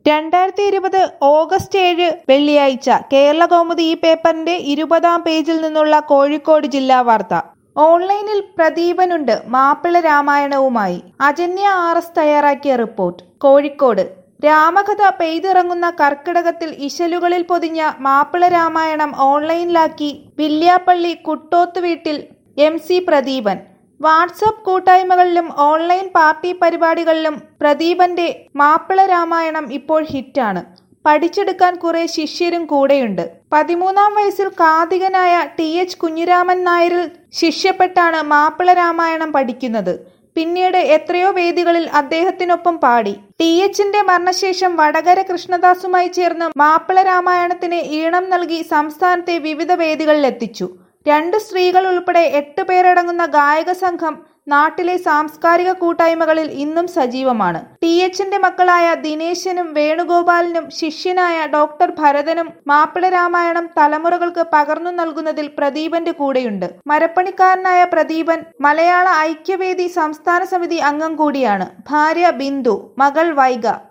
രണ്ടായിരത്തി ഇരുപത് ഓഗസ്റ്റ് ഏഴ് വെള്ളിയാഴ്ച കേരള കൗമുദി ഈ പേപ്പറിന്റെ ഇരുപതാം പേജിൽ നിന്നുള്ള കോഴിക്കോട് ജില്ലാ വാർത്ത ഓൺലൈനിൽ പ്രദീപനുണ്ട് മാപ്പിള രാമായണവുമായി അജന്യ ആർ എസ് തയ്യാറാക്കിയ റിപ്പോർട്ട് കോഴിക്കോട് രാമകഥ പെയ്തിറങ്ങുന്ന കർക്കിടകത്തിൽ ഇശലുകളിൽ പൊതിഞ്ഞ മാപ്പിള രാമായണം ഓൺലൈനിലാക്കി വില്യാപ്പള്ളി കുട്ടോത്ത് വീട്ടിൽ എം സി പ്രദീപൻ വാട്സപ്പ് കൂട്ടായ്മകളിലും ഓൺലൈൻ പാർട്ടി പരിപാടികളിലും പ്രദീപന്റെ മാപ്പിള രാമായണം ഇപ്പോൾ ഹിറ്റാണ് പഠിച്ചെടുക്കാൻ കുറെ ശിഷ്യരും കൂടെയുണ്ട് പതിമൂന്നാം വയസ്സിൽ കാതികനായ ടി എച്ച് കുഞ്ഞിരാമൻ നായരിൽ ശിഷ്യപ്പെട്ടാണ് മാപ്പിള രാമായണം പഠിക്കുന്നത് പിന്നീട് എത്രയോ വേദികളിൽ അദ്ദേഹത്തിനൊപ്പം പാടി ടി എച്ചിന്റെ മരണശേഷം വടകര കൃഷ്ണദാസുമായി ചേർന്ന് മാപ്പിള രാമായണത്തിന് ഈണം നൽകി സംസ്ഥാനത്തെ വിവിധ വേദികളിലെത്തിച്ചു രണ്ട് സ്ത്രീകൾ ഉൾപ്പെടെ എട്ട് പേരടങ്ങുന്ന ഗായക സംഘം നാട്ടിലെ സാംസ്കാരിക കൂട്ടായ്മകളിൽ ഇന്നും സജീവമാണ് ടി എച്ചിന്റെ മക്കളായ ദിനേശനും വേണുഗോപാലിനും ശിഷ്യനായ ഡോക്ടർ ഭരതനും മാപ്പിള രാമായണം തലമുറകൾക്ക് പകർന്നു നൽകുന്നതിൽ പ്രദീപന്റെ കൂടെയുണ്ട് മരപ്പണിക്കാരനായ പ്രദീപൻ മലയാള ഐക്യവേദി സംസ്ഥാന സമിതി അംഗം കൂടിയാണ് ഭാര്യ ബിന്ദു മകൾ വൈഗ